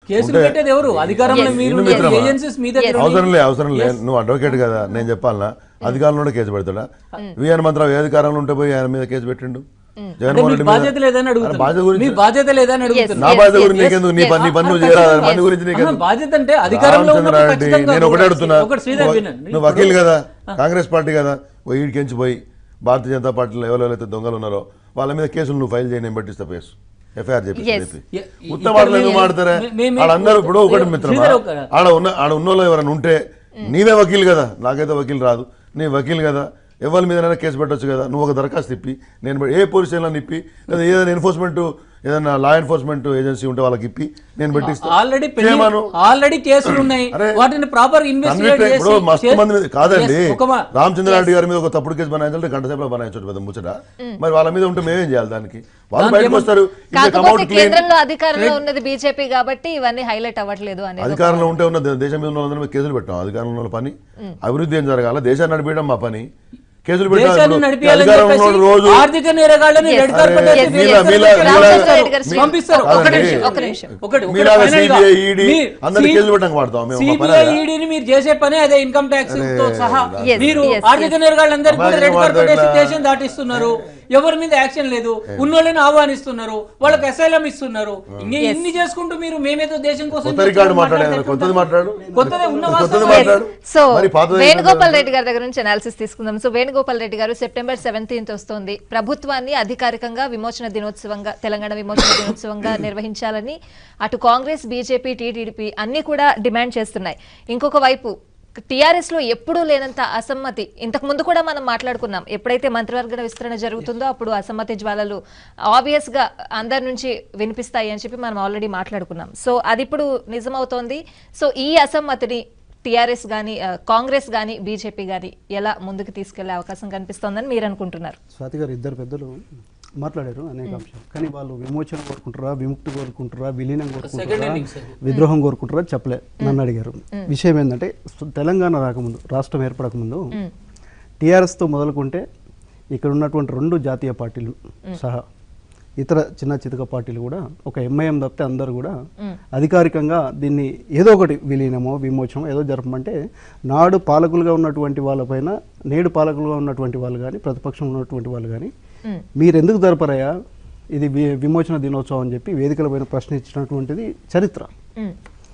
కేసులు ఉంటే- పెట్టేది ఎవరు అధికారంలో మీరు ఇల్లు మిత్రమా? ఏజెన్సీస్ మీ దగ్గర అవసరం లే అవసరం లే నువ్వు అడ్వకేట్ కదా నేను చెప్పాలనా అధికారంలో కేసు పెడతాడా విఎన్ మంత్రావు ఏ అధికారంలో ఉంటే పోయి ఆయన మీద కేసు పెట్టిండు అంటే జగన్మోహన్ మీకు రెడ్డి బాధ్యత మీద లేదని అరే అడుగుతున్నా బాధ్యత గురించి మీ బాధ్యత లేదని నా అడుగుతున్నా బాధ్యత yes, గురించి yes, నీకెందుకు నీ yes. పని నీ పని నువ్వు ఆ, చేయరా ఖచ్చితంగా. మంది గురించి ఆహా, నీకెందుకు బాధ్యత అంటే అధికారంలో ఉన్నప్పుడు రామచంద్రారెడ్డి ఖచ్చితంగా నేను ఒకటే కూడా అడుగుతున్నా ఒకటి శ్రీధర్ నువ్వు- వినండి. నువ్వు వకీల్ కదా కాంగ్రెస్ పార్టీ కదా ఓ ఈడికెంచి పోయి భారతీయ జనతా పార్టీలో ఎవరెవరైతే దొంగలు ఉన్నారో వాళ్ళ మీద కేసులు నువ్వు ఫైల్ చేయి నేను పట్టిస్తా కేసు ఎఫ్ఐఆర్ చెప్పి Yes. చెప్పి ఎ- ఉత్త ఇక్కడ మాటలు మీ- ఎందుకు మాడతారా మీ- మీ- మీ- వాళ్ళందరూ ఇప్పుడు ఒకటి మీ- మిత్రమా శ్రీధర్ ఒక- ఆడ ఉన్న ఆడ ఉన్నోళ్ళు ఎవరైనా ఉంటే నీవే వకీల్ కదా నాకైతే వకీల్ రాదు నీ వకీల్ కదా ఎవరి మీదైనా కేసు పెట్టొచ్చు కదా నువ్వు ఒక దరఖాస్తు ఇప్పి నేను పె- ఏ పోలీస్ స్టేషన్ ఇప్పి లేదా ఏదైనా ఎన్ఫోర్స్మెంట్ ఏదైనా లా ఎన్ఫోర్స్మెంట్ ఏజెన్సీ ఉంటే వాళ్ళకి ఇప్పి నేను పెట్టిస్తా ఆల్రెడీ చేయమను. ఆల్రెడీ కేసులు ఉన్నాయి అరే, వాటిని ప్రాపర్ ఇన్వెస్టిగేట్ కన్విక్ట్ ఇప్పుడు మస్తు మంది మీద కాదండి Yes, ఒక మా- రామచంద్రారెడ్డి గారి మీద ఒక తప్పుడు కేసు బనాయించాలంటే గంట సేపులో బనాయించవచ్చు పెద్ద ముచ్చట మరి వాళ్ళ మీద ఉంటే మేమేం చేయాలి దానికి వాళ్ళు దానికి బయటకు ఏమో- వస్తారు కాకపోతే కేంద్రంలో అధికారంలో ఉన్నది బీజేపీ కాబట్టి ఇవన్నీ హైలైట్ అవ్వట్లేదు అనేది ఒక- అధికారంలో ఉంటే ఉన్న దే- దేశం మీద ఉన్న వాళ్ళందరి మీద కేసులు పెట్టాం అధికారంలో ఉన్న పని అభివృద్ధి ఏం జరగాల దేశాన్ని నడిపించడం మా పని కేసులు పెట్టాలి దేశాన్ని ఇప్పుడు. నడిపియాలని అధికారంలో చెప్పేసి ఉన్న రోజు ఆర్థిక నేరగాళ్ళని Yes. రెడ్ కార్పెట్ అరే, వేసి మీలా- వీళ్ళందరినీ మీలా- తీసుకెళ్ళి మీలా- రామచంద్రారెడ్డి గారు మీ- పంపిస్తారు ఒక కాదండి. నిమిషం ఒక నిమిషం. ఒకటి ఒకటి మీలాగా final గా. CBI, ED మీ- అందరినీ సి- కేసులు పెట్టడానికి వాడతాం మేము మా పని సిబిఐ అదా? ఈడీని మీరు చేసే పనే అదే ఇన్కమ్ ట్యాక్స్ తో సహా Yes, మీరు yes, ఆర్థిక yes. నేరగాళ్ళందరికీ కూడా రెడ్ అమాయకంగా కార్పెట్ వేసి మాట్లాడలా. దేశం దాటిస్తున్నారు ఎవరి మీద యాక్షన్ లేదు ఉన్నోళ్ళని ఆహ్వానిస్తున్నారు వాళ్ళకి అసైలం ఇస్తున్నారు ఇంకా ఇన్ని చేసుకుంటూ మీరు మేమేదో దేశం కోసం కొత్త రికార్డు చేస్తున్నాం మాట్లాడే మాట్లాడితే కొత్తది మాట్లాడు కొత్తదే ఉన్న కొత్తది వాస్తవం మాట్లాడు సో మరి పాతది వేణుగోపాల్ రెడ్డి గారి దగ్గర నుంచి అనాలిసిస్ తీసుకుందాం సో వేణుగోపాల్ రెడ్డి గారు సెప్టెంబర్ సెవెంటీన్త్ వస్తుంది ప్రభుత్వాన్ని అధికారికంగా విమోచన దినోత్సవంగా తెలంగాణ విమోచన దినోత్సవంగా నిర్వహించాలని అటు కాంగ్రెస్ బీజేపీ టీడీపీ అన్ని కూడా డిమాండ్ చేస్తున్నాయి ఇంకొక వైపు టీఆర్ఎస్ లో ఎప్పుడూ లేనంత అసమ్మతి ఇంతకు ముందు కూడా మనం మాట్లాడుకున్నాం ఎప్పుడైతే మంత్రివర్గ విస్తరణ జరుగుతుందో అప్పుడు అసమ్మతి జ్వాలలు ఆబ్వియస్ గా అందరి నుంచి వినిపిస్తాయి అని చెప్పి మనం ఆల్రెడీ మాట్లాడుకున్నాం సో అది ఇప్పుడు నిజమవుతోంది సో ఈ అసమ్మతిని టీఆర్ఎస్ కానీ కాంగ్రెస్ కానీ బీజేపీ కానీ ఎలా ముందుకు తీసుకెళ్లే అవకాశం కనిపిస్తోందని మీరు అనుకుంటున్నారు స్వాతి గారు ఇద్దరు పెద్దలు మాట్లాడారు అనేక అంశాలు కానీ వాళ్ళు విమోచన కోరుకుంటారా విముక్తి కోరుకుంటారా విలీనం కోరుకుంటారా ending, sir. విద్రోహం కోరుకుంటారా చెప్పలే నన్ను అడిగారు విషయం ఏంటంటే సు- తెలంగాణ రాకముందు రాష్ట్రం ఏర్పడకముందు టీఆర్ఎస్తో మొదలుకుంటే ఇక్కడ ఉన్నటువంటి రెండు జాతీయ పార్టీలు సహా ఇతర చిన్న చితక పార్టీలు కూడా ఒక ఎంఐఎం తప్పితే అందరూ కూడా అధికారికంగా దీన్ని ఏదో ఒకటి విలీనమో విమోచనమో ఏదో జరపమంటే నాడు పాలకులుగా ఉన్నటువంటి వాళ్ళపైన నేడు పాలకులుగా ఉన్నటువంటి వాళ్ళు కానీ ప్రతిపక్షంలో ఉన్నటువంటి వాళ్ళు కానీ మీరు ఎందుకు జరపరయ్యా ఇది వి- విమోచన దినోత్సవం అని చెప్పి వేదికలపైన ప్రశ్నించినటువంటిది చరిత్ర మ్మ్.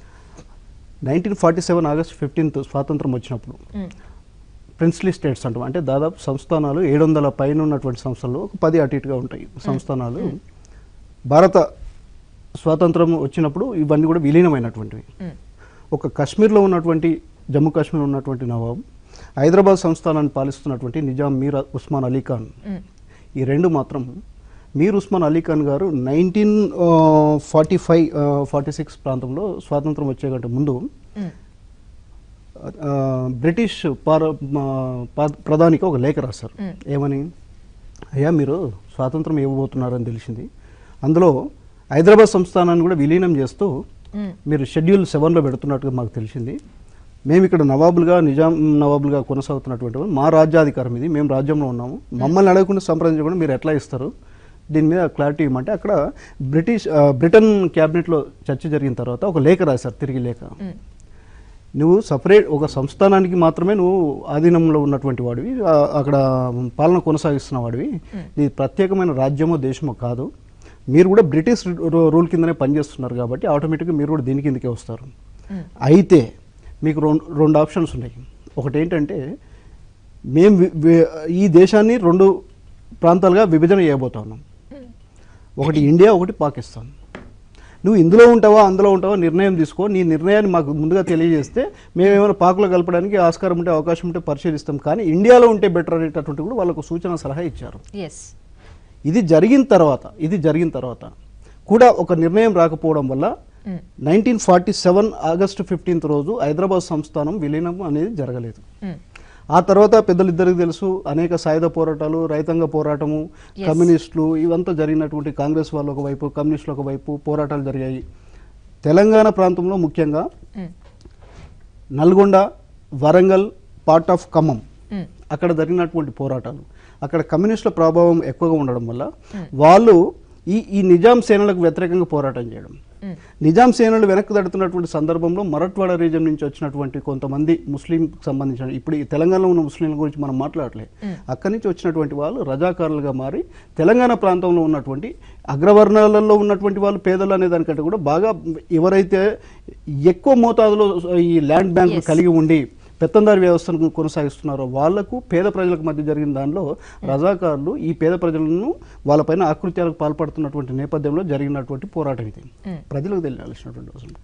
Nineteen forty seven August fifteenth స్వాతంత్రం వచ్చినప్పుడు ప్రిన్స్లీ స్టేట్స్ అంటాం అంటే దాదాపు సంస్థానాలు ఏడు వందల పైన ఉన్నటువంటి సంస్థలు ఒక పది అటు ఇటుగా ఉంటాయి సంస్థానాలు భారత స్వాతంత్రం వచ్చినప్పుడు ఇవన్నీ కూడా విలీనమైనటువంటివి ఒక కాశ్మీర్లో ఉన్నటువంటి జమ్మూ కాశ్మీర్లో ఉన్నటువంటి నవాబ్ హైదరాబాద్ సంస్థానాన్ని పాలిస్తున్నటువంటి నిజాం మీర్ ఉస్మాన్ అలీ ఖాన్ ఈ రెండు మాత్రం మీర్ ఉస్మాన్ అలీ ఖాన్ గారు nineteen forty five forty six ప్రాంతంలో స్వాతంత్రం వచ్చే కంటే ముందు ఆ, బ్రిటిష్ పార మా- పా- ప్రధానికి ఒక లేఖ రాశారు ఏమని అయ్యా మీరు స్వాతంత్రం ఇవ్వబోతున్నారని తెలిసింది అందులో హైదరాబాద్ సంస్థానాన్ని కూడా విలీనం చేస్తూ మీరు షెడ్యూల్ సెవెన్లో పెడుతున్నట్టుగా మాకు తెలిసింది మేము ఇక్కడ నవాబులుగా నిజాం నవాబులుగా కొనసాగుతున్నటువంటి వాళ్ళు, మా రాజ్యాధికారం ఇది మేము రాజ్యంలో ఉన్నాము మమ్మల్ని అడగకుండా సంప్రదించకుండా మీరు ఎట్లా ఇస్తారు దీని మీద క్లారిటీ ఇవ్వమంటే అక్కడ బ్రిటిష్ ఆ, బ్రిటన్ క్యాబినెట్లో చర్చ జరిగిన తర్వాత ఒక లేఖ రాశారు తిరిగి లేఖ నువ్వు సపరేట్ ఒక సంస్థానానికి మాత్రమే నువ్వు ఆధీనంలో ఉన్నటువంటి వాడివి ఆ, అక్కడ పాలన కొనసాగిస్తున్న వాడివి నీ ప్రత్యేకమైన రాజ్యమో దేశమో కాదు మీరు కూడా బ్రిటిష్ రూ- రూల్ కిందనే పనిచేస్తున్నారు కాబట్టి ఆటోమేటిక్గా మీరు కూడా దీని కిందకే వస్తారు అయితే మీకు రెండు రెండు ఆప్షన్స్ ఉన్నాయి ఒకటి ఏంటంటే మేము వి- వి- ఈ దేశాన్ని రెండు ప్రాంతాలుగా విభజన చేయబోతా ఉన్నాం ఒకటి ఇండియా ఒకటి పాకిస్తాన్ నువ్వు ఇందులో ఉంటావా అందులో ఉంటావా నిర్ణయం తీసుకో నీ నిర్ణయాన్ని మాకు ముందుగా తెలియజేస్తే మేమేమైనా పాకులో కలపడానికి ఆస్కారం ఉంటే అవకాశం ఉంటే పరిశీలిస్తాం కానీ ఇండియాలో ఉంటే బెటర్ అనేటటువంటి కూడా వాళ్ళకు సూచన సలహా ఇచ్చారు ఎస్ ఇది జరిగిన తర్వాత ఇది జరిగిన తర్వాత కూడా ఒక నిర్ణయం రాకపోవడం వల్ల nineteen forty seven August fifteenth రోజు హైదరాబాద్ సంస్థానం విలీనం అనేది జరగలేదు ఆ తర్వాత పెద్దలిద్దరికి తెలుసు అనేక సాయుధ పోరాటాలు రైతాంగ పోరాటము కమ్యూనిస్టులు ఇవంతా జరిగినటువంటి కాంగ్రెస్ వాళ్ళు ఒకవైపు కమ్యూనిస్టులు ఒకవైపు పోరాటాలు జరిగాయి తెలంగాణ ప్రాంతంలో ముఖ్యంగా నల్గొండ వరంగల్ పార్ట్ ఆఫ్ ఖమ్మం అక్కడ జరిగినటువంటి పోరాటాలు అక్కడ కమ్యూనిస్టుల ప్రభావం ఎక్కువగా ఉండడం వల్ల వాళ్ళు ఈ ఈ నిజాం సేనలకు వ్యతిరేకంగా పోరాటం చేయడం నిజాం సేనలు వెనక్కి తడుతున్నటువంటి సందర్భంలో మరట్వాడ రీజన్ నుంచి వచ్చినటువంటి కొంతమంది ముస్లిం సంబంధించిన ఇప్పుడు ఈ తెలంగాణలో ఉన్న ముస్లింల గురించి మనం మాట్లాడలే అక్కడి నుంచి వచ్చినటువంటి వాళ్ళు రజాకారులుగా మారి తెలంగాణ ప్రాంతంలో ఉన్నటువంటి అగ్రవర్ణాలలో ఉన్నటువంటి వాళ్ళు పేదలు అనే దానికంటే కూడా బాగా ఎవరైతే ఎక్కువ మోతాదులో ఈ ల్యాండ్ బ్యాంక్ కలిగి ఉండి పెత్తందారి వ్యవస్థను కొనసాగిస్తున్నారో వాళ్లకు పేద ప్రజలకు మధ్య జరిగిన దానిలో రజాకారులు ఈ పేద ప్రజలను వాళ్ళపైన ఆకృత్యాలకు పాల్పడుతున్నటువంటి నేపథ్యంలో జరిగినటువంటి పోరాటం ఇది ప్రజలకు తెలియాల్సినటువంటి అవసరం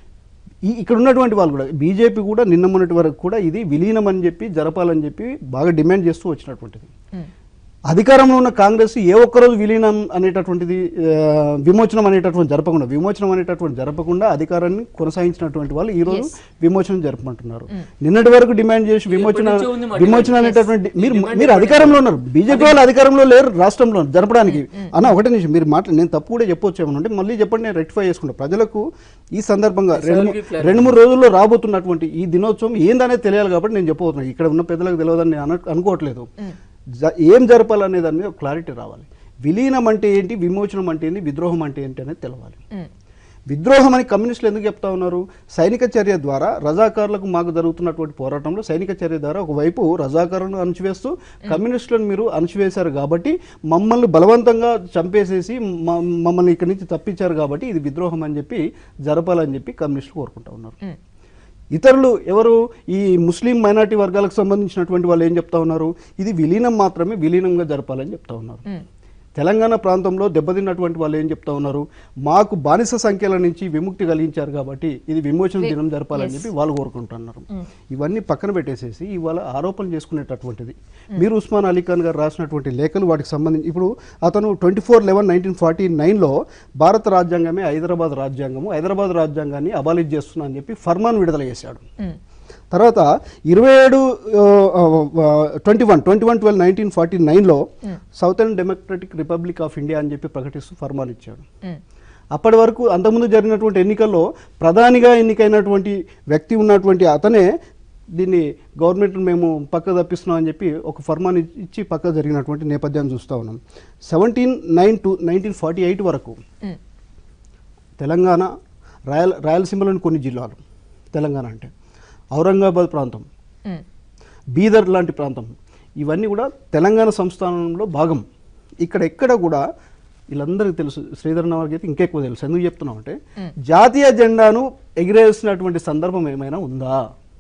ఈ ఇక్కడ ఉన్నటువంటి వాళ్ళు కూడా బీజేపీ కూడా నిన్న మొన్నటి వరకు కూడా ఇది విలీనం అని చెప్పి జరపాలని చెప్పి బాగా డిమాండ్ చేస్తూ వచ్చినటువంటిది అధికారంలో ఉన్న కాంగ్రెస్ ఏ ఒక్కరోజు విలీనం అనేటటువంటిది ఆ, విమోచనం అనేటటువంటి జరపకుండా విమోచనం అనేటటువంటి జరపకుండా అధికారాన్ని కొనసాగించినటువంటి వాళ్ళు ఈ రోజు విమోచనం జరపమంటున్నారు నిన్నటి వరకు డిమాండ్ చేసి విమోచన నుంచో ఉంది మా విమోచన అనేటటువంటి మీరు మీరు అధికారంలో ఉన్నారు బీజేపీ వాళ్ళు అధికారంలో లేరు రాష్ట్రంలో జరపడానికి అన్న ఒకటే నిమిషం మీరు మాట్లా నేను తప్పు కూడా చెప్పొచ్చు ఏమన్నా మళ్ళీ చెప్పండి నేను రెక్టిఫై చేసుకుంటా ప్రజలకు ఈ సందర్భంగా రెండు మూ- రెండు మూడు రోజుల్లో రాబోతున్నటువంటి ఈ దినోత్సవం ఏందనేది తెలియాలి కాబట్టి నేను చెప్పబోతున్నాను ఇక్కడ ఉన్న పెద్దలకు తెలియదని నేను అన- అనుకోవట్లేదు జ- ఏం జరపాలనే దాని మీద క్లారిటీ రావాలి విలీనం అంటే ఏంటి విమోచనం అంటే ఏంటి విద్రోహం అంటే ఏంటి అనేది తెలవాలి విద్రోహం అని కమ్యూనిస్టులు ఎందుకు చెప్తా ఉన్నారు సైనిక చర్య ద్వారా రజాకారులకు మాకు జరుగుతున్నటువంటి పోరాటంలో సైనిక చర్య ద్వారా ఒకవైపు రజాకారులను అణచివేస్తూ కమ్యూనిస్టులను మీరు అణచివేశారు కాబట్టి మమ్మల్ని బలవంతంగా చంపేసేసి మ- మమ్మల్ని ఇక్కడి నుంచి తప్పించారు కాబట్టి ఇది విద్రోహం అని చెప్పి జరపాలని చెప్పి కమ్యూనిస్టులు కోరుకుంటా ఉన్నారు ఇతరులు ఎవరు ఈ ముస్లిం మైనారిటీ వర్గాలకు సంబంధించినటువంటి వాళ్ళు ఏం చెప్తా ఉన్నారు ఇది విలీనం మాత్రమే విలీనంగా జరపాలని చెప్తా ఉన్నారు తెలంగాణ ప్రాంతంలో దెబ్బతిన్నటువంటి వాళ్ళు ఏం చెప్తా ఉన్నారు మాకు బానిస సంఖ్యల నుంచి విముక్తి కలిగించారు కాబట్టి ఇది విమోచన దినం జరపాలని చెప్పి వాళ్ళు కోరుకుంటున్నారు ఇవన్నీ పక్కన పెట్టేసేసి ఇవాళ ఆరోపణలు చేసుకునేటటువంటిది మీరు ఉస్మాన్ అలీ ఖాన్ గారు రాసినటువంటి లేఖలు వాటికి సంబంధించి ఇప్పుడు అతను twenty four eleven nineteen forty నైన్లో భారత రాజ్యాంగమే హైదరాబాద్ రాజ్యాంగము హైదరాబాద్ రాజ్యాంగాన్ని అబాలిజ్ చేస్తున్నా అని చెప్పి ఫర్మాన్ విడుదల చేశాడు తర్వాత ఇరవై ఏడు twenty one twenty one twelve nineteen forty నైన్లో southern democratic republic of India అని చెప్పి ప్రకటిస్తూ ఫర్మాన్ ఇచ్చాడు అప్పటి వరకు అంతకుముందు జరిగినటువంటి ఎన్నికల్లో ప్రధానిగా ఎన్నికైనటువంటి వ్యక్తి ఉన్నటువంటి అతనే దీన్ని గవర్నమెంట్ మేము పక్క తప్పిస్తున్నాం అని చెప్పి ఒక ఫర్మాన్ ఇచ్చి పక్క జరిగినటువంటి నేపథ్యాన్ని చూస్తూ ఉన్నాం seventeen nine to nineteen forty eight వరకు తెలంగాణ రాయల రాయలసీమలోని కొన్ని జిల్లాలు తెలంగాణ అంటే ఔరంగాబాద్ ప్రాంతం బీదర్ లాంటి ప్రాంతం ఇవన్నీ కూడా తెలంగాణ సంస్థానంలో భాగం ఇక్కడ ఎక్కడ కూడా వీళ్ళందరికీ తెలుసు శ్రీధర్ నావర్కి అయితే ఇంకెక్కువ తెలుసు ఎందుకు చెప్తున్నాం అంటే జాతీయ జెండాను ఎగిరేసినటువంటి సందర్భం ఏమైనా ఉందా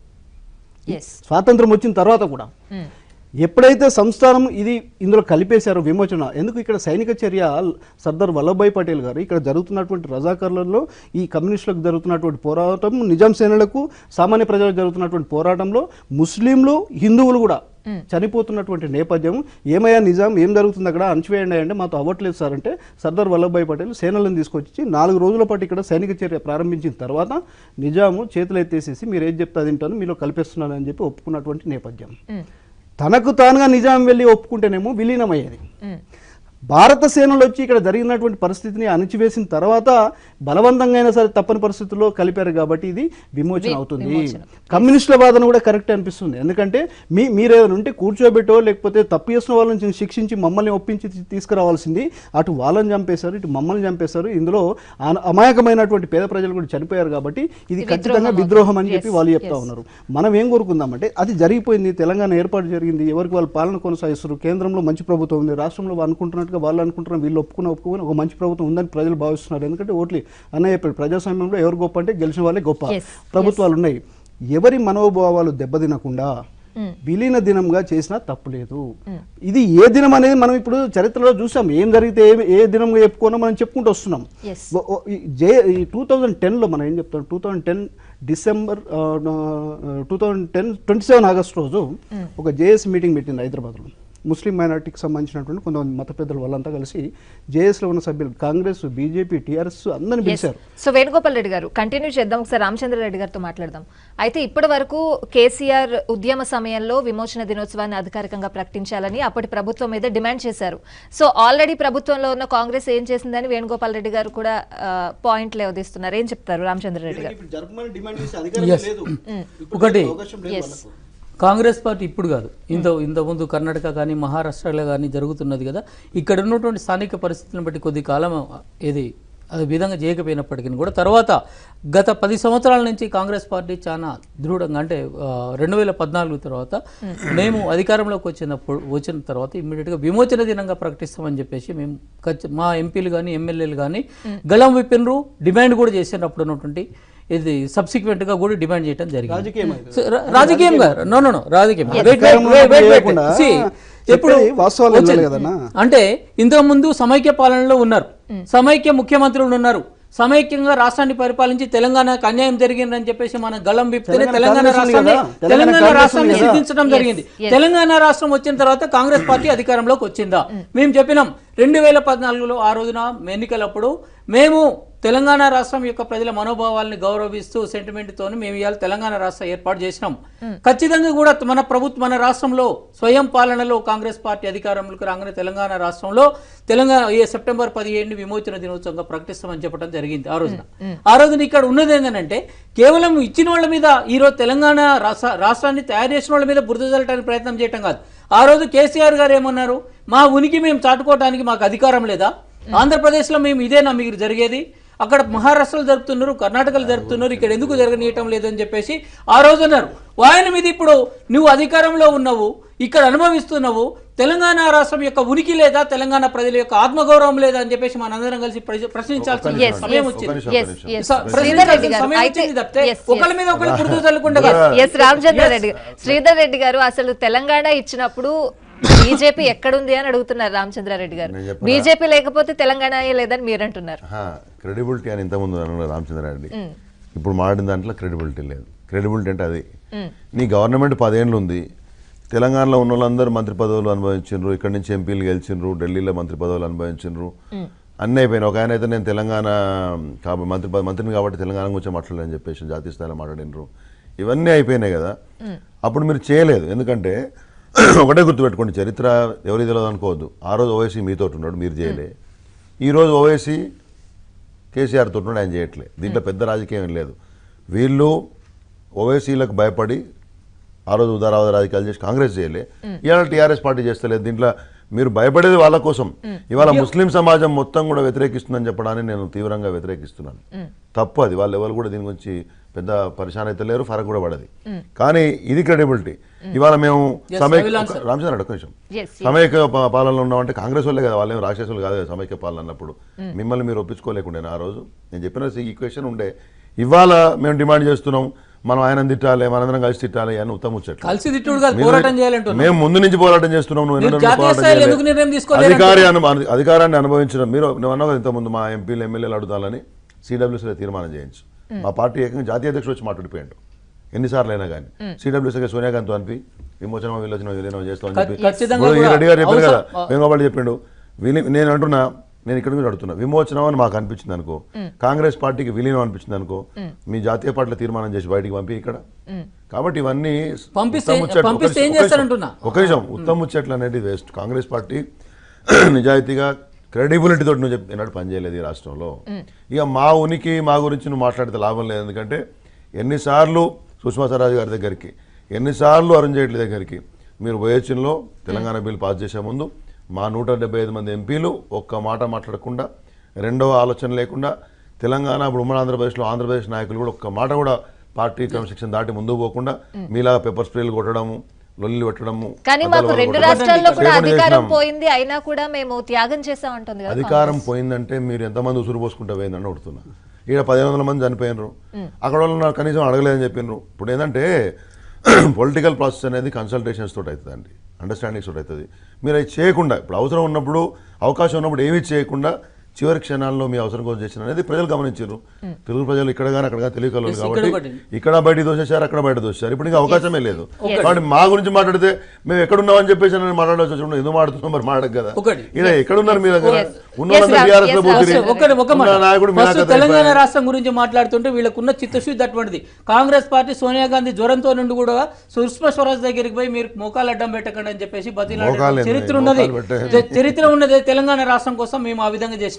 ఎస్ స్వాతంత్రం వచ్చిన తర్వాత కూడా ఎప్పుడైతే సంస్థానం ఇది ఇందులో కలిపేశారో విమోచన ఎందుకు ఇక్కడ సైనిక చర్య సర్దార్ వల్లభాయ్ పటేల్ గారు ఇక్కడ జరుగుతున్నటువంటి రజాకారులలో ఈ కమ్యూనిస్టులకు జరుగుతున్నటువంటి పోరాటం నిజాం సేనలకు సామాన్య ప్రజలకు జరుగుతున్నటువంటి పోరాటంలో ముస్లింలు హిందువులు కూడా చనిపోతున్నటువంటి నేపథ్యం ఏమయ్యా నిజాం ఏం జరుగుతుంది అక్కడ అణచివేయండి అంటే మాతో అవ్వట్లేదు సార్ అంటే సర్దార్ వల్లభాయ్ పటేల్ సేనలను తీసుకొచ్చి నాలుగు రోజుల పాటు ఇక్కడ సైనిక చర్య ప్రారంభించిన తర్వాత నిజాము చేతులు ఎత్తేసేసి మీరు ఏం చెప్తా తింటాను మీలో కల్పిస్తున్నాను అని చెప్పి ఒప్పుకున్నటువంటి నేపథ్యం తనకు తానుగా నిజాం వెళ్ళి ఒప్పుకుంటేనేమో విలీనమయ్యేది భారత సేనలు వచ్చి ఇక్కడ జరిగినటువంటి పరిస్థితిని అణిచివేసిన తర్వాత బలవంతంగా అయినా సరే తప్పని పరిస్థితుల్లో కలిపారు కాబట్టి ఇది విమోచన అవుతుంది కమ్యూనిస్టుల వాదన కూడా కరెక్ట్ అనిపిస్తుంది ఎందుకంటే మీ మీరు ఏదైనా ఉంటే కూర్చోబెట్టో లేకపోతే తప్పు చేసిన వాళ్ళని శిక్షించి మమ్మల్ని ఒప్పించి తీ- తీసుకురావాల్సింది అటు వాళ్ళని చంపేశారు ఇటు మమ్మల్ని చంపేశారు ఇందులో అన- అమాయకమైనటువంటి పేద ప్రజలు కూడా చనిపోయారు కాబట్టి ఇది ఇది ఖచ్చితంగా విద్రోహం విద్రోహం అని అవుతుంది. చెప్పి Yes, వాళ్ళు చెప్తా yes. ఉన్నారు మనం ఏం కోరుకుందామంటే అది జరిగిపోయింది తెలంగాణ ఏర్పాటు జరిగింది ఎవరికి వాళ్ళు పాలన కొనసాగిస్తారు కేంద్రంలో మంచి ప్రభుత్వం ఉంది రాష్ట్రంలో వాళ్ళు అనుకుంటున్నట్టుగా వాళ్ళు అనుకుంటున్నారు వీళ్ళు ఒప్పుకున్న ఒప్పుకొని ఒక మంచి ప్రభుత్వం ఉందని ప్రజలు భావిస్తున్నారు ఎందుకంటే ఓట్లు అన్న చెప్పాడు ప్రజాస్వామ్యంలో ఎవరు గొప్ప అంటే గెలిచిన వాళ్ళే గొప్ప Yes, ప్రభుత్వాలు ఉన్నాయి ఎవరి మనోభావాలు దెబ్బతినకుండా విలీన దినంగా చేసినా తప్పు లేదు ఇది ఏ దినం అనేది మనం ఇప్పుడు చరిత్రలో చూసాం ఏం జరిగితే ఏ ఏ దినంగా చెప్పుకోనో మనం చెప్పుకుంటూ వస్తున్నాం Yes. ఓ- ఓ- ఈ జే ఈ టూ థౌజండ్ టెన్లో మనం ఏం చెప్తాం two thousand ten December two thousand ten twenty seven August రోజు ఒక జేఎస్ మీటింగ్ పెట్టింది హైదరాబాద్లో ముస్లిం మైనార్టీకి సంబంధించినటువంటి కొంతమంది మత పెద్దలు వాళ్ళంతా కలిసి జేఎస్లో ఉన్న సభ్యులు కాంగ్రెస్ బీజేపీ టీఆర్ఎస్ అందరిని పిలిచారు సో వేణుగోపాల్ రెడ్డి గారు కంటిన్యూ చేద్దాం ఒకసారి రామచంద్ర రెడ్డి గారితో మాట్లాడదాం అయితే ఇప్పటి వరకు కేసీఆర్ ఉద్యమ సమయంలో విమోచన దినోత్సవాన్ని అధికారికంగా ప్రకటించాలని అప్పటి ప్రభుత్వం మీద డిమాండ్ చేశారు సో ఆల్రెడీ ప్రభుత్వంలో ఉన్న కాంగ్రెస్ ఏం చేసిందని వేణుగోపాల్ రెడ్డి గారు కూడా పాయింట్ లేవదీస్తున్నారు ఏం చెప్తారు రామచంద్ర రెడ్డి గారు Yes. ఒకటి Yes. కాంగ్రెస్ పార్టీ ఇప్పుడు కాదు ఇంత ఇంతకుముందు కర్ణాటక కానీ మహారాష్ట్రలో కానీ జరుగుతున్నది కదా ఇక్కడ ఉన్నటువంటి స్థానిక పరిస్థితులను బట్టి కొద్ది కాలం ఇది అది విధంగా చేయకపోయినప్పటికీ కూడా తర్వాత గత పది సంవత్సరాల నుంచి కాంగ్రెస్ పార్టీ చాలా దృఢంగా అంటే రెండు వేల పద్నాలుగు తర్వాత మేము అధికారంలోకి వచ్చినప్పుడు వచ్చిన తర్వాత ఇమ్మీడియట్గా విమోచన దినంగా ప్రకటిస్తామని చెప్పేసి మేము ఖచ్చి- మా ఎంపీలు కానీ ఎమ్మెల్యేలు కానీ గళం విప్పినరు డిమాండ్ కూడా చేసిన అప్పుడు ఉన్నటువంటి ఇది సబ్సిక్వెంట్ గా కూడా డిమాండ్ చేయడం జరిగింది రాజకీయం అయితే. సో, రా- రాజకీయంగా నో నో నో రాజకీయం Wait, wait, అధికారంలో wait, wait, wait. లేకుండా See, ఎప్పుడు చెప్పేది వాస్తవాలు వచ్చింది. వెళ్ళాలి కదన్నా. అంటే ఇంతకు ముందు సమైక్య పాలనలో ఉన్నారు సమైక్య ముఖ్యమంత్రులు ఉన్నారు సమైక్యంగా రాష్ట్రాన్ని పరిపాలించి తెలంగాణకు అన్యాయం జరిగిందని చెప్పేసి మనం గళం విప్తేనే తెలంగాణ తెలంగాణ కాంగ్రెస్ ఉంది రాష్ట్రాన్ని కదా? తెలంగాణ తెలంగాణ కాంగ్రెస్ రాష్ట్రాన్ని ఉంది కదా? సిద్ధించడం జరిగింది yes. తెలంగాణ రాష్ట్రం వచ్చిన తర్వాత కాంగ్రెస్ పార్టీ అధికారంలోకి వచ్చిందా మేము చెప్పినాం రెండు వేల పద్నాలుగులో ఆ రోజున ఎన్నికలప్పుడు మేము తెలంగాణ రాష్ట్రం యొక్క ప్రజల మనోభావాల్ని గౌరవిస్తూ సెంటిమెంట్ తోని మేము ఇవాళ తెలంగాణ రాష్ట్రం ఏర్పాటు చేసినాం ఖచ్చితంగా కూడా మన ప్రభుత్వం మన రాష్ట్రంలో స్వయం పాలనలో కాంగ్రెస్ పార్టీ అధికారంలోకి రాగానే తెలంగాణ రాష్ట్రంలో తెలంగాణ ఈ సెప్టెంబర్ పదిహేడుని విమోచన దినోత్సవంగా ప్రకటిస్తామని చెప్పడం జరిగింది ఆ రోజున ఆ రోజున ఇక్కడ ఉన్నది ఏంటంటే కేవలం ఇచ్చిన వాళ్ళ మీద ఈ రోజు తెలంగాణ రాష్ట్ర రాష్ట్రాన్ని తయారు చేసిన వాళ్ళ మీద బురద జల్లటానికి ప్రయత్నం చేయటం కాదు ఆ రోజు కేసీఆర్ గారు ఏమన్నారు మా ఉనికి మేము చాటుకోవడానికి మాకు అధికారం లేదా ఆంధ్రప్రదేశ్లో మేము ఇదేనా మీకు జరిగేది అక్కడ మహారాష్ట్రలో జరుపుతున్నారు కర్ణాటకలో జరుపుతున్నారు ఇక్కడ ఎందుకు జరగనీయటం లేదని చెప్పేసి ఆ రోజు అన్నారు ఆయన మీద ఇప్పుడు నువ్వు అధికారంలో ఉన్నావు ఇక్కడ అనుభవిస్తున్నావు తెలంగాణ రాష్ట్రం యొక్క ఉనికి లేదా తెలంగాణ ప్రజల యొక్క ఆత్మగౌరవం లేదా అని చెప్పేసి మనందరం కలిసి ప్రశ్న- ప్రశ్నించాల్సిన Yes, సమయం yes, వచ్చింది నిమిషం, yes, ఒక్క నిమిషం. yes. స- శ్రీధర్ ప్రశ్నించాల్సిన రెడ్డి గారు సమయం అయితే వచ్చింది తప్పితే yes, yes. ఒకళ్ళ మీద ఒకళ్ళు బురద చల్లకుండా కాదు. ఎస్ రామచంద్ర రెడ్డి గారు శ్రీధర్ రెడ్డి గారు అసలు తెలంగాణ ఇచ్చినప్పుడు బీజేపీ ఎక్కడుంది అని అడుగుతున్నారు రామచంద్రారెడ్డి గారు నేను చెప్పనా? బీజేపీ లేకపోతే తెలంగాణ లేదని మీరు అంటున్నారు క్రెడిబిలిటీ అని ఇంతకుముందు అన్నారు రామచంద్రారెడ్డి ఇప్పుడు మాడిన దాంట్లో క్రెడిబిలిటీ లేదు క్రెడిబిలిటీ అంటే అది నీ గవర్నమెంట్ పదేళ్ళు ఉంది తెలంగాణలో ఉన్న వాళ్ళందరూ మంత్రి పదవులు అనుభవించారు ఇక్కడ నుంచి ఎంపీలు గెలిచిండ్రు ఢిల్లీలో మంత్రి పదవులు అనుభవించారు అన్నీ అయిపోయినాయి ఒక ఆయన అయితే నేను తెలంగాణ కాబట్టి మంత్రి పద- మంత్రిని కాబట్టి తెలంగాణ గురించి మాట్లాడలేని చెప్పేసి జాతీయ స్థాయిలో మాట్లాడినరు ఇవన్నీ అయిపోయినాయి కదా అప్పుడు మీరు చేయలేదు ఎందుకంటే ఒకటే గుర్తుపెట్టుకోండి చరిత్ర ఎవరికి తెలియదు అనుకోవద్దు ఆ రోజు ఓవైసీ మీతో ఉన్నాడు మీరు చేయలే ఈ రోజు ఓవైసీ కేసీఆర్ తోటి ఆయన చేయట్లే దీంట్లో పెద్ద రాజకీయం ఏం లేదు వీళ్ళు ఓవైసీలకు భయపడి ఆ రోజు ఉదారావాద రాజకీయాలు చేసి కాంగ్రెస్ చేయలే ఇవాళ టీఆర్ఎస్ పార్టీ చేస్తలేదు దీంట్లో మీరు భయపడేది వాళ్ళ కోసం ఇవాళ ముస్లిం సమాజం మొత్తం కూడా వ్యతిరేకిస్తుందని చెప్పడానికి నేను తీవ్రంగా వ్యతిరేకిస్తున్నాను తప్పు అది వాళ్ళు ఎవరు కూడా దీని గురించి పెద్ద పరిశాన్ అయితే లేరు ఫరక్ కూడా పడది కానీ ఇది క్రెడిబిలిటీ ఇవాళ మేము Yes, సమైక్య I will answer. రామచంద్ర ఒక నిమిషం Yes, yes. సమైక్య పా- పాలనలో ఉన్నామంటే కాంగ్రెస్ వాళ్ళే కదా వాళ్ళేం రాక్షసులు కాదు కదా సమైక్య పాలన అన్నప్పుడు మిమ్మల్ని మీరు ఒప్పించుకోలేకుండే ఆ రోజు నేను చెప్పిన ఈక్వేషన్ ఉండే ఇవాళ మేము డిమాండ్ చేస్తున్నాం మనం ఆయన తిట్టాలి మనందరం కలిసి తిట్టాలి అని ఉత్తమ ముచ్చట్లు. కలిసి తిట్టుడు కాదు మీరు- పోరాటం చేయాలంటున్నా మేము ముందు నుంచి పోరాటం చేస్తున్నాం నువ్వు మీరు ఎన్నడూ జాతీయ పోరాటం స్థాయిలో చేయలే. ఎందుకు నిర్ణయం తీసుకోలేరు అధికారి అను- అను- అధికారాన్ని అనుభవించడం మీరు నువ్వు అన్నావు కదా ఇంతకుముందు మా ఎంపీలు ఎమ్మెల్యేలు అడుగుతాలని సిడబ్ల్యూసీలో తీర్మానం చేయించు మా పార్టీ ఏకంగా జాతీయ అధ్యక్షుడు వచ్చి మాట్లాడిపోయాడు ఎన్నిసార్లు అయినా కానీ సిడబ్ల్యూసీకి సోనియా గాంధీ అనిపి విమోచనం విలోచన విలీనం చేస్తామని చెప్పి ఖచ్చితంగా ఇప్పుడు ఈ కూడా రెడ్డి గారు చెప్పారు కదా అవసరం- వేణుగోపాల్ చెప్పిండు విలి- నేను అంటున్నా నేను ఇక్కడ నుంచి అడుగుతున్నా విమోచనం అని మాకు అనిపించింది అనుకో కాంగ్రెస్ పార్టీకి విలీనం అనిపించింది అనుకో మీ జాతీయ పార్టీలో తీర్మానం చేసి బయటికి పంపి ఇక్కడ కాబట్టి ఇవన్నీ పంపిస్తే- ఉత్తమ ముచ్చట్లు. పంపిస్తే ఏం ఒక నిమిషం, చేస్తారంటున్నా? ఒక నిమిషం ఉత్తమ ముచ్చట్లు అనేది వేస్ట్ కాంగ్రెస్ పార్టీ నిజాయితీగా క్రెడిబిలిటీ తోటి నువ్వు చెప్పి ఎన్నడూ పనిచేయలేదు ఈ రాష్ట్రంలో ఇక మా ఉనికి మా గురించి నువ్వు మాట్లాడితే లాభం లేదు ఎందుకంటే ఎన్నిసార్లు సుష్మా స్వరాజ్ గారి దగ్గరికి ఎన్నిసార్లు అరుణ్ జైట్లీ దగ్గరికి మీరు పోయొచ్చింలో తెలంగాణ బిల్ పాస్ చేసే ముందు మా నూట డెబ్బై ఐదు మంది ఎంపీలు ఒక్క మాట మాట్లాడకుండా రెండవ ఆలోచన లేకుండా తెలంగాణ ఇప్పుడు ఉమ్మడి ఆంధ్రప్రదేశ్లో ఆంధ్రప్రదేశ్ నాయకులు కూడా ఒక్క మాట కూడా పార్టీ క్రమశిక్షణ దాటి ముందుకు పోకుండా మీలాగా పెప్పర్ స్ప్రేలు కొట్టడము లొల్లి పెట్టడము కానీ పెద్దల మాకు వాళ్ళు రెండు కొట్టడం రాష్ట్రాల్లో కూడా చేయకుండా అధికారం చేసినాం. పోయింది అయినా కూడా మేము త్యాగం చేసామంటుంది కదా అధికారం పోయిందంటే మీరు ఎంతమంది ఉసురు పోసుకుంటే పోయిందని అడుగుతున్నా ఈడ పదిహేను వందల మంది చనిపోయినరు అక్కడ వాళ్ళు నాకు కనీసం అడగలేదని చెప్పినారు ఇప్పుడు ఏంటంటే పొలిటికల్ ప్రాసెస్ అనేది కన్సల్టేషన్స్ తోటి అవుతుందండి అండర్స్టాండింగ్స్ తోటి అవుతుంది మీరు అది చేయకుండా ఇప్పుడు అవసరం ఉన్నప్పుడు అవకాశం ఉన్నప్పుడు ఏమీ చేయకుండా చివరి క్షణాల్లో మీ అవసరం కోసం చేసిన అనేది ప్రజలు గమనించారు తెలుగు ప్రజలు ఇక్కడ కానీ అక్కడ కానీ తెలియకలేదు Yes, కాబట్టి ఇక్కడ ఒకటి. ఇక్కడ బయట దోసేశారు అక్కడ బయట దోసేశారు ఇప్పుడు ఇంకా అవకాశమే లేదు కాబట్టి మా గురించి మాట్లాడితే మేము ఎక్కడున్నామని చెప్పేసి నేను మాట్లాడాల్సి వచ్చినప్పుడు ఎందుకు మాట్లాడుతున్నాం మరి మాట్లాడక కదా ఒకటి. ఇలా ఎక్కడున్నారు మీ దగ్గర Yes. ఉన్న Yes, వాళ్ళందరూ Ram. TRS లో Yes, పోతిరి. Ram. ఒకటి ఒక మాట. ఉన్న నాయకుడు ఫస్ట్ మీనాకథ తెలంగాణ అయిపోయాయి. రాష్ట్రం గురించి మాట్లాడుతుంటే వీళ్ళకున్న చిత్తశుద్ధి అటువంటిది కాంగ్రెస్ పార్టీ సోనియా గాంధీ జ్వరంతో నుండి కూడా సుష్మా స్వరాజ్ దగ్గరికి పోయి మీరు మోకాలు అడ్డం పెట్టకండి అని చెప్పేసి బతిలాడే మోకాలు చరిత్ర ఏంది? ఉన్నది మోకాలు పెట్టే. చ- చరిత్ర ఉన్నది తెలంగాణ రాష్ట్రం కోసం మేము ఆ విధంగా చేసినాం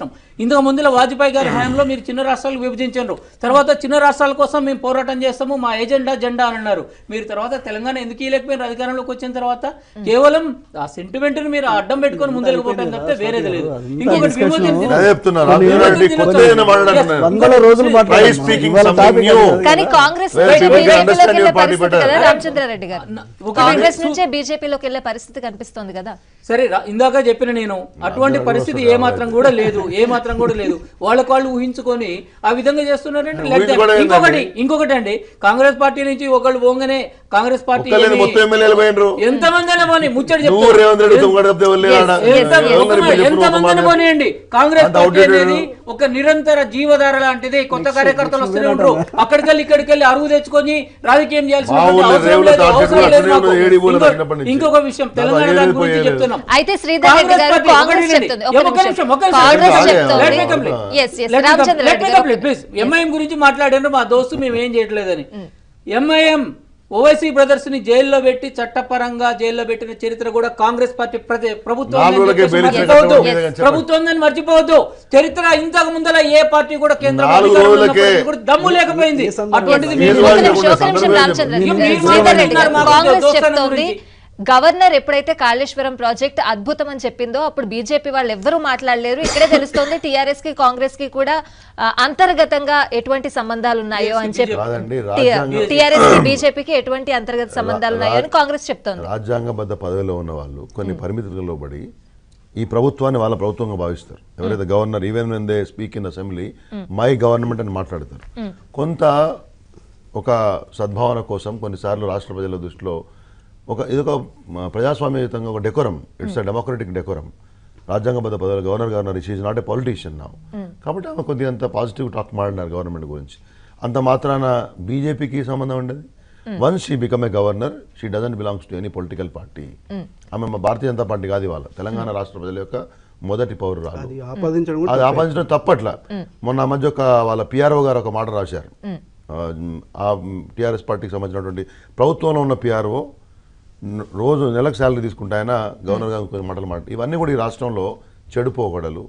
చేసినాం ఇంతకు ముందులో వాజ్పేయి గారి హయాంలో మీరు చిన్న రాష్ట్రాలకు విభజించారు తర్వాత చిన్న రాష్ట్రాల కోసం మేము పోరాటం చేస్తాము మా ఎజెండా జెండా అని అన్నారు మీరు తర్వాత తెలంగాణ ఎందుకు ఇవ్వలేకపోయారు అధికారంలోకి వచ్చిన తర్వాత కేవలం ఆ సెంటిమెంట్ ని మీరు అడ్డం పెట్టుకొని ముందుకు పోవడం తప్పితే వేరేది లేదు ఇంకొకటి విమోచన దినోత్సవం. అదే చెప్తున్నా కొన్ని రాజకీయ రెడ్డి కొత్త ఏదైనా మాట్లాడుతున్నాను వందల రోజులు Try మాట్లాడారు speaking ఇవాళ something topic new. అది కాదు. కానీ కాంగ్రెస్ Well, నుంచి people can బీజేపీలోకి understand వెళ్ళే your party పరిస్థితి better. కదా రామచంద్రారెడ్డి గారు ఒక కాంగ్రెస్ నిమిషం. నుంచే బీజేపీలోకి వెళ్ళే పరిస్థితి కనిపిస్తోంది కదా సరే రా- ఇందాక చెప్పిన నేను అటువంటి పరిస్థితి ఏ మాత్రం కూడా లేదు ఏ మాత్రం కూడా లేదు వాళ్ళకు వాళ్ళు ఊహించుకొని ఆ విధంగా చేస్తున్నారంటే let them. ఊహించుకోవడం ఏంటండి? ఇంకొకటి ఇంకొకటి అండి కాంగ్రెస్ పార్టీ నుంచి ఒకళ్ళు పోగానే కాంగ్రెస్ పార్టీ ఒక్కలేని ఏమి- మొత్తం ఎమ్మెల్యేలు పోయినరు ఎంత మంది అయినా పోనీ ముచ్చట నువ్వు చెప్తాను. రేవంత్ రెడ్డి ఎంత- తుంగడు తప్పితే ఎవరు లేరు ఆడ. ఎంత ఎవరు లేరు ఇప్పుడు ఎంత చెప్పు మంది అయినా ఒక మాట. పోనీయండి కాంగ్రెస్ అంత పార్టీ outdated. అనేది ఒక నిరంతర జీవధార లాంటిది కొత్త కార్యకర్తలు వస్తూనే ఉంటారు అక్కడికి వెళ్ళి ఇక్కడికి వెళ్ళి అరువు తెచ్చుకొని రాజకీయం చేయాల్సిన మా ఊళ్ళో అవసరం రేవుల లేదు తాటి అవసరం చెట్లు లేదు అట్లనే మాకు. ఉన్నది, ఏడి ఊళ్ళో ఇంకో- చిన్నప్పటి నుంచి. ఇంకొక విషయం నాకు తెలంగాణ ఏది దాని గురించి పోయేది. చెప్తున్నాం అయితే శ్రీధర్ రెడ్డి కాంగ్రెస్ గారు పార్టీ కాంగ్రెస్ ఒకటి చెప్తుంది వినండి. ఒక ఒక్క నిమిషం, నిమిషం ఒక్క నిమిషం. కాంగ్రెస్ Let me చెప్తుంది complete. Yes yes Ramachandra Reddy గారు ప్లీజ్ ఎంఐఎం గురించి మాట్లాడారు మా దోస్తు మేము ఏం చేయట్లేదని ఎంఐఎం ఓవైసీ బ్రదర్స్ ని జైల్లో పెట్టి చట్టపరంగా జైల్లో పెట్టిన చరిత్ర కూడా కాంగ్రెస్ పార్టీ ప్రతి ప్రభుత్వం నాలుగు ఉందని రోజులకే చెప్పేసి బెయిల్ ఇచ్చిన మర్చిపోవద్దు. చట్టం ఉంది కదా, ప్రభుత్వం ఉందని మర్చిపోవద్దు చరిత్ర ఇంతకు ముందర ఏ పార్టీ కూడా కేంద్ర నాలుగు అధికారంలో రోజులకే ఉన్నప్పటికీ కూడా దమ్ము లేకపోయింది ఏ సందర్భం? అటువంటిది ఏ మీరు ఒక సందర్భం? నిమిషం ఒక నిమిషం సందర్భం రామచంద్ర చెప్పండి. రెడ్డి గారు. మీరు శ్రీధర్ రెడ్డి గారు మాకు కాంగ్రెస్ దోస్తానం చెప్తోంది గురించి. గవర్నర్ ఎప్పుడైతే కాళేశ్వరం ప్రాజెక్ట్ అద్భుతం అని చెప్పిందో అప్పుడు బీజేపీ వాళ్ళు ఎవ్వరూ మాట్లాడలేరు ఇక్కడే తెలుస్తోంది టీఆర్ఎస్ కి కాంగ్రెస్ కి కూడా ఆ, అంతర్గతంగా ఎటువంటి సంబంధాలు ఉన్నాయో అని చెప్పి కాదండి, రాజ్యాంగం- టీఆర్ఎస్ కి బీజేపీకి ఎటువంటి అంతర్గత సంబంధాలు ఉన్నాయో అని కాంగ్రెస్ చెప్తోంది రాజ్యాంగబద్ధ పదవిలో ఉన్న వాళ్ళు కొన్ని పరిమితులలో పడి ఈ ప్రభుత్వాన్ని వాళ్ళ ప్రభుత్వంగా భావిస్తారు ఎవరైతే governor even when they speak in assembly my government అని మాట్లాడతారు కొంత ఒక సద్భావన కోసం కొన్నిసార్లు రాష్ట్ర ప్రజల దృష్టిలో ఒక ఇదొక మ, ప్రజాస్వామ్యయుతంగా ఒక decorum it's a democratic decorum రాజ్యాంగబద్ధ పదవులు governor governor is not a politician నా కాబట్టి ఆమె కొద్దిగా అంత పాజిటివ్ టాక్ మాడినారు గవర్నమెంట్ గురించి అంత మాత్రాన బీజేపీకి సంబంధం ఉండదు once she become a governor she doesn't belongs to any political party ఆమె మా భారతీయ జనతా పార్టీ కాదు ఇవాళ తెలంగాణ రాష్ట్ర ప్రజల యొక్క మొదటి పౌరురాలు అది ఆపాదించడం కూడా అది ఆపాదించడం తప్పట్ల మొన్న ఆ మధ్య ఒక వాళ్ళ పిఆర్ఓ గారు ఒక మాట రాశారు ఆ టిఆర్ఎస్ పార్టీకి సంబంధించినటువంటి ప్రభుత్వంలో ఉన్న పిఆర్ఓ రోజు నెలకు శాలరీ తీసుకుంటే ఆయన గవర్నర్ గారు కొన్ని మాటలు మాట ఇవన్నీ కూడా ఈ రాష్ట్రంలో చెడు పోగడలు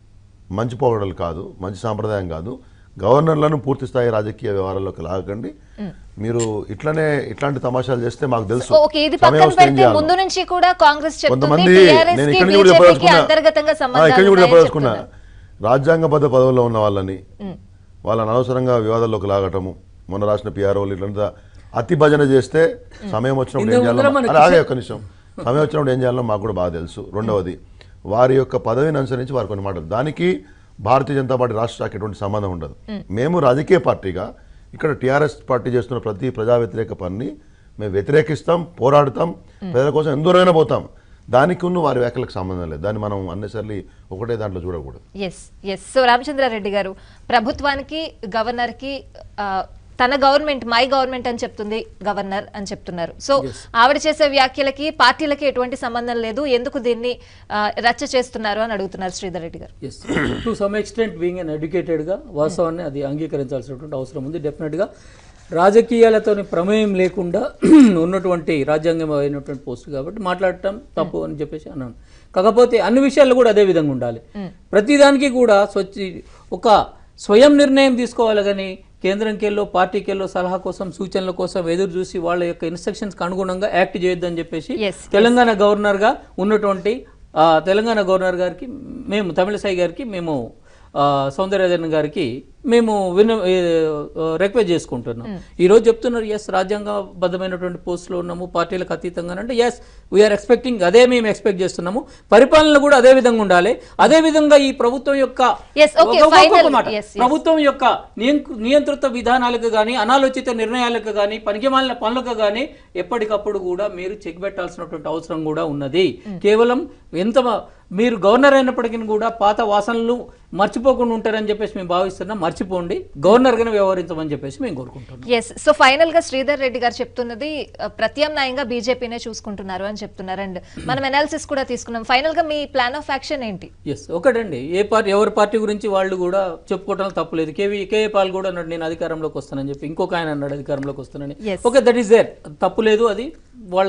మంచి పోగడలు కాదు మంచి సాంప్రదాయం కాదు గవర్నర్లను పూర్తి స్థాయి రాజకీయ వ్యవహారాల్లోకి లాగకండి మీరు ఇట్లనే ఇట్లాంటి తమాషాలు చేస్తే మాకు తెలుసు ఓకే ఇది సమయం పక్కన వస్తే ఏం పెడితే చేయాలో. ముందు నుంచి కూడా కాంగ్రెస్ చెప్తుంది కొంతమంది టీఆర్ఎస్ నేను కి ఇక్కడి నుంచి కూడా బీజేపీకి చెప్పదలుచుకున్నా అంతర్గతంగా ఆ, ఇక్కడి నుంచి సంబంధాలు కూడా ఉన్నాయని చెప్పదలుచుకున్నా చెప్తున్నారు. రాజ్యాంగబద్ధ పదవుల్లో ఉన్న వాళ్ళని వాళ్ళని అనవసరంగా వివాదాల్లోకి లాగటము మొన్న రాసిన పిఆర్ఓలు ఇట్లంతా అతి భజన చేస్తే సమయం వచ్చినప్పుడు ఏం ఇంతకు చేయాలో ముందర మనకి అరే, ఆగే ఒక్క నిమిషం సమయం వచ్చినప్పుడు ఏం చేయాలో మాకు కూడా బాగా తెలుసు రెండవది వారి యొక్క పదవిని అనుసరించి వారు కొన్ని మాటలు దానికి భారతీయ జనతా పార్టీ రాష్ట్ర శాఖ ఎటువంటి సంబంధం ఉండదు మేము రాజకీయ పార్టీగా ఇక్కడ టీఆర్ఎస్ పార్టీ చేస్తున్న ప్రతి ప్రజా వ్యతిరేక పనిని మేము వ్యతిరేకిస్తాం పోరాడతాం ప్రజల కోసం ఎందరైనా పోతాం దానికి ఉన్న వారి వ్యాఖ్యలకు సంబంధం లేదు దాన్ని మనం అన్నెసర్లీ ఒకటే దాంట్లో చూడకూడదు ఎస్ ఎస్ సో రామచంద్రారెడ్డి గారు ప్రభుత్వానికి గవర్నర్ కి ఆ, తన గవర్నమెంట్ మై గవర్నమెంట్ అని చెప్తుంది గవర్నర్ అని చెప్తున్నారు సో ఆవిడ చేసే వ్యాఖ్యలకి పార్టీలకి ఎటువంటి సంబంధం లేదు ఎందుకు దీన్ని ఆ, రచ్చ చేస్తున్నారు అని అడుగుతున్నారు శ్రీధర్ రెడ్డి గారు yes to some extent being అన్ ఎడ్యుకేటెడ్గా వాస్తవాన్ని అది అంగీకరించాల్సినటువంటి అవసరం ఉంది డెఫినెట్గా రాజకీయాలతోని ప్రమేయం లేకుండా ఉన్నటువంటి రాజ్యాంగమైనటువంటి పోస్ట్ కాబట్టి మాట్లాడటం తప్పు అని చెప్పేసి అన్నాను కాకపోతే అన్ని విషయాల్లో కూడా అదే విధంగా ఉండాలి ప్రతిదానికి కూడా స్వచ్ఛ ఒక స్వయం నిర్ణయం తీసుకోవాలి కానీ కేంద్రంకెళ్ళో పార్టీకెళ్ళో సలహా కోసం సూచనల కోసం ఎదురు చూసి వాళ్ళ యొక్క ఇన్స్ట్రక్షన్స్కి అనుగుణంగా యాక్ట్ చేయొద్దని చెప్పేసి Yes, తెలంగాణ గవర్నర్గా ఉన్నటువంటి ఆ, తెలంగాణ గవర్నర్ గారికి మేము తమిళసాయి గారికి మేము ఆ, సౌందర్యరాజన్ గారికి మేము విన రిక్వెస్ట్ చేసుకుంటున్నాం ఈ రోజు చెప్తున్నారు ఎస్ రాజ్యాంగబద్ధమైనటువంటి పోస్టులో ఉన్నాము పార్టీలకు అతీతంగా అంటే ఎస్ వీఆర్ ఎక్స్పెక్టింగ్ అదే మేము ఎక్స్పెక్ట్ చేస్తున్నాము పరిపాలన కూడా అదే విధంగా ఉండాలి అదే విధంగా ఈ ప్రభుత్వం యొక్క Yes, okay, ఒక- ఒక- ఒక final. మాట. Yes, yes. ప్రభుత్వం యొక్క నియం- నియంత్రిత విధానాలకు కానీ అనాలోచిత నిర్ణయాలకు కానీ పనికిమాలిన పనులకు కానీ ఎప్పటికప్పుడు కూడా మీరు చెక్ పెట్టాల్సినటువంటి అవసరం కూడా ఉన్నది కేవలం ఎంత మ- మీరు గవర్నర్ అయినప్పటికీ కూడా పాత వాసనలు మర్చిపోకుండా ఉంటారని చెప్పేసి మేము భావిస్తున్నాం మర్చిపోండి గవర్నర్గానే వ్యవహరించమని చెప్పేసి మేము కోరుకుంటున్నాం ఎస్ సో ఫైనల్ గా శ్రీధర్ రెడ్డి గారు చెప్తున్నది ఆ, ప్రత్యామ్నాయంగా బీజేపీనే చూసుకుంటున్నారు అని చెప్తున్నారు అండ్ మనం అనాలిసిస్ కూడా తీసుకున్నాం ఫైనల్ గా మీ ప్లాన్ ఆఫ్ యాక్షన్ ఏంటి ఎస్ ఒకటండి ఏ పార్టీ ఎవరి పార్టీ గురించి వాళ్ళు కూడా చెప్పుకోవడం తప్పులేదు కేవీ కేఏ పాల్ కూడా అన్నాడు నేను అధికారంలోకి వస్తానని చెప్పి ఇంకొక ఆయన అన్నాడు అధికారంలోకి వస్తానని Yes. Okay that is there తప్పు లేదు అది వాళ్ళ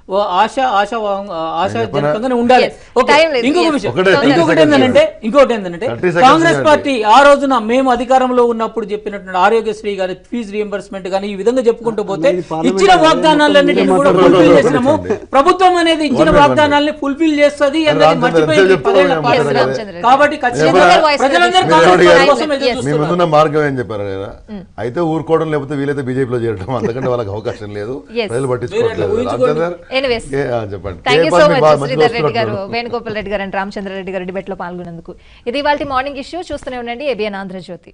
ఓ ఆశ ఆశ ఆశాజనకంగానే ఉండాలి Yes. ఓకే Time లేదు. ఇంకొక Yes. విషయం ఒకటే ఇంకొకటి 30 ఏంటంటే ఇంకొకటి ఏంటంటే 30 seconds కాంగ్రెస్ ఇవ్వండి. పార్టీ ఆ రోజున మేము అధికారంలో ఉన్నప్పుడు చెప్పినటువంటి ఆరోగ్యశ్రీ గాని ఫీజు రియంబర్స్మెంట్ గాని ఈ విధంగా చెప్పుకుంటూ పోతే ఇది పార్లమెంట్ ఇచ్చిన వాగ్దానాలన్నింటినీ కూడా మాట్లాడుతున్నారు. ఫుల్ఫిల్ చేసినాము ప్రభుత్వం అనేది ఇచ్చిన One minute, one వాగ్దానాన్ని ఫుల్ఫిల్ చేస్తుంది రామచంద్ర అన్నది మర్చిపోయింది ఎంతసేపు పదేళ్ల చెప్పుకోవాలి పాలనలో. రామచంద్ర. కాబట్టి ఖచ్చితంగా ఎవరు voice ప్రజలందరూ raise కాంగ్రెస్ చేస్తున్నారు? పార్టీ కోసం ఎదురు Yes. మీ చూస్తున్నారు. ముందున్న మార్గం ఏం చెప్పారు ఆయన అయితే ఊరుకోవడం లేకపోతే వీలైతే బీజేపీలో చేరడం అంతకంటే వాళ్ళకి అవకాశం లేదు Yes. ప్రజలు పట్టించుకోవట్లేదు మీరు అట్లా రామచందర్ Anyways. ఏ, ఆ, చెప్పండి థ్యాంక్ యూ ఏ సో పార్టీ మచ్ బాగా మంచిగా శ్రీధర్ రెడ్డి గారు వస్తున్నట్టు. వేణుగోపాల్ రెడ్డి గారు అండ్ రామచంద్ర రెడ్డి గారు డిబేట్ లో పాల్గొన్నందుకు ఇది వాళ్ళ మార్నింగ్ ఇష్యూ చూస్తూనే ఉండండి ఏబిఎన్ ఆంధ్రజ్యోతి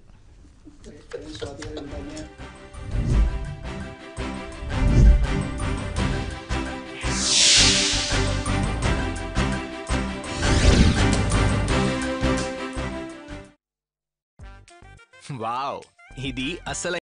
వావ్ ఇది అసలు